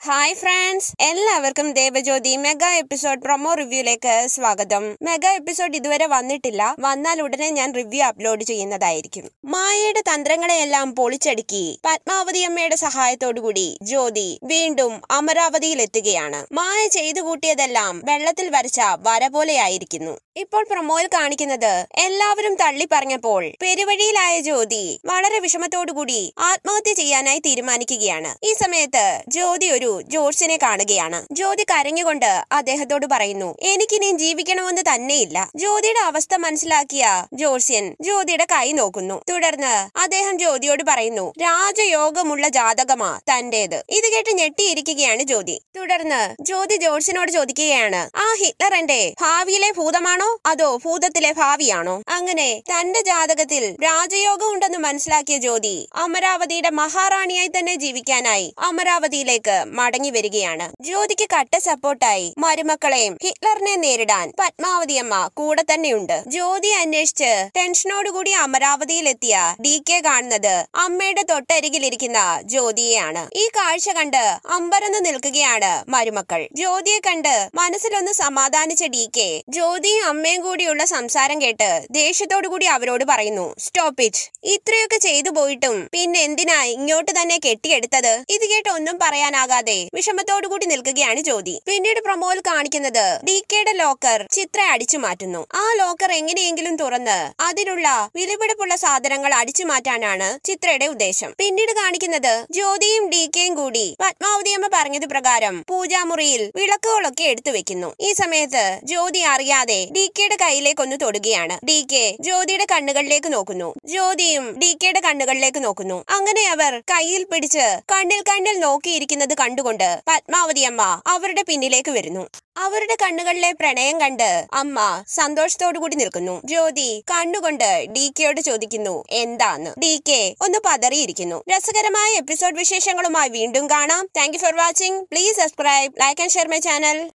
hi friends എല്ലാവർക്കും Devajyothi mega episode promo റിവ്യൂലേക്ക് സ്വാഗതം മെഗാ എപ്പിസോഡ് ഇതുവരെ വന്നിട്ടില്ല വന്നാൽ ഉടനെ ഞാൻ റിവ്യൂ അപ്ലോഡ് ചെയ്യുന്നതായിരിക്കും മായയുടെ തന്ത്രങ്ങളെയെല്ലാം പൊളിച്ചടുക്കി പത്മാവതി അമ്മയുടെ സഹായത്തോടുകൂടി ജ്യോതി വീണ്ടും അമരാവതിയിൽ എത്തുകയാണ് മായ ചെയ്തു കൂട്ടിയതെല്ലാം വെള്ളത്തിൽ വരച്ച വര പോലെയായിരിക്കുന്നു ഇപ്പോൾ പ്രൊമോയിൽ കാണിക്കുന്നത് എല്ലാവരും തള്ളി പറഞ്ഞപ്പോൾ പെരുവഴിയിലായ ജ്യോതി വളരെ വിഷമത്തോടുകൂടി ആത്മഹത്യ ചെയ്യാനായി തീരുമാനിക്കുകയാണ് ഈ സമയത്ത് ജ്യോതി ഒരു ജോർജിനെ കാണുകയാണ് ജ്യോതി കരഞ്ഞുകൊണ്ട് അദ്ദേഹത്തോട് പറയുന്നു എനിക്കിനിയും ജീവിക്കണമെന്ന് തന്നെയില്ല ജ്യോതിയുടെ അവസ്ഥ മനസ്സിലാക്കിയ ജോർസ്യൻ ജ്യോതിയുടെ കൈ നോക്കുന്നു തുടർന്ന് അദ്ദേഹം ജ്യോതിയോട് പറയുന്നു രാജയോഗമുള്ള ജാതകമാ തന്റേത് ഇത് കേട്ട് ഞെട്ടിയിരിക്കുകയാണ് ജ്യോതി തുടർന്ന് ജ്യോതി ജോർസിനോട് ചോദിക്കുകയാണ് ആ ഹിറ്റ്ലർ എന്റെ ഭാവിയിലെ ഭൂതമാണോ അതോ ഭൂതത്തിലെ ഭാവിയാണോ അങ്ങനെ തന്റെ ജാതകത്തിൽ രാജയോഗം ഉണ്ടെന്ന് മനസ്സിലാക്കിയ ജ്യോതി അമരാവതിയുടെ മഹാറാണിയായി തന്നെ ജീവിക്കാനായി അമരാവതിയിലേക്ക് മടങ്ങി വരികയാണ് ജ്യോതിക്ക് കട്ട സപ്പോർട്ടായി മരുമക്കളെയും ഹിറ്റ്ലറിനെ നേരിടാൻ പത്മാവതി അമ്മ കൂടെ തന്നെയുണ്ട് ജ്യോതി അന്വേഷിച്ച് ടെൻഷനോടുകൂടി അമരാവതിയിലെത്തിയ ഡി കെ കാണുന്നത് അമ്മയുടെ തൊട്ടരികിലിരിക്കുന്ന ജ്യോതിയെയാണ് ഈ കാഴ്ച കണ്ട് അമ്പരന്ന് നിൽക്കുകയാണ് മരുമക്കൾ ജ്യോതിയെ കണ്ട് മനസ്സിലൊന്ന് സമാധാനിച്ച ഡി കെ ജ്യോതിയും അമ്മയും കൂടിയുള്ള സംസാരം കേട്ട് ദേഷ്യത്തോടു കൂടി അവരോട് പറയുന്നു സ്റ്റോപ്പ് ഇറ്റ് ഇത്രയൊക്കെ ചെയ്തു പോയിട്ടും പിന്നെ എന്തിനാ ഇങ്ങോട്ട് തന്നെ കെട്ടിയെടുത്തത് ഇത് കേട്ട് ഒന്നും പറയാനാകാതെ വിഷമത്തോടു കൂടി നിൽക്കുകയാണ് ജ്യോതി പിന്നീട് പ്രൊമോയിൽ കാണിക്കുന്നത് ഡി കെയുടെ ലോക്കർ ചിത്ര അടിച്ചു മാറ്റുന്നു ആ ലോക്കർ എങ്ങനെയെങ്കിലും തുറന്ന് അതിലുള്ള വിലപിടിപ്പുള്ള സാധനങ്ങൾ അടിച്ചു മാറ്റാനാണ് ചിത്രയുടെ ഉദ്ദേശം പിന്നീട് കാണിക്കുന്നത് ജ്യോതിയും ഡി കെയും കൂടി പത്മാവതി അമ്മ പറഞ്ഞത് പ്രകാരം പൂജാമുറിയിൽ വിളക്കുകളൊക്കെ എടുത്തു വെക്കുന്നു ഈ സമയത്ത് ജ്യോതി അറിയാതെ ഡി കെയുടെ കയ്യിലേക്ക് ഒന്ന് തൊടുകയാണ് ഡി കെ ജ്യോതിയുടെ കണ്ണുകളിലേക്ക് നോക്കുന്നു ജ്യോതിയും ഡി കെയുടെ കണ്ണുകളിലേക്ക് നോക്കുന്നു അങ്ങനെ അവർ കയ്യിൽ പിടിച്ച് കണ്ണിൽ കണ്ണിൽ നോക്കിയിരിക്കുന്നത് കണ്ടുകൊണ്ട് പത്മാവതി അമ്മ അവരുടെ പിന്നിലേക്ക് വരുന്നു അവരുടെ കണ്ണുകളിലെ പ്രണയം കണ്ട് അമ്മ സന്തോഷത്തോടു കൂടി നിൽക്കുന്നു ജ്യോതി കണ്ണുകൊണ്ട് ഡി കെയോട് ചോദിക്കുന്നു എന്താന്ന് ഡി കെ ഒന്ന് പതറിയിരിക്കുന്നു രസകരമായ എപ്പിസോഡ് വിശേഷങ്ങളുമായി വീണ്ടും കാണാം thank for watching please subscribe like and share my channel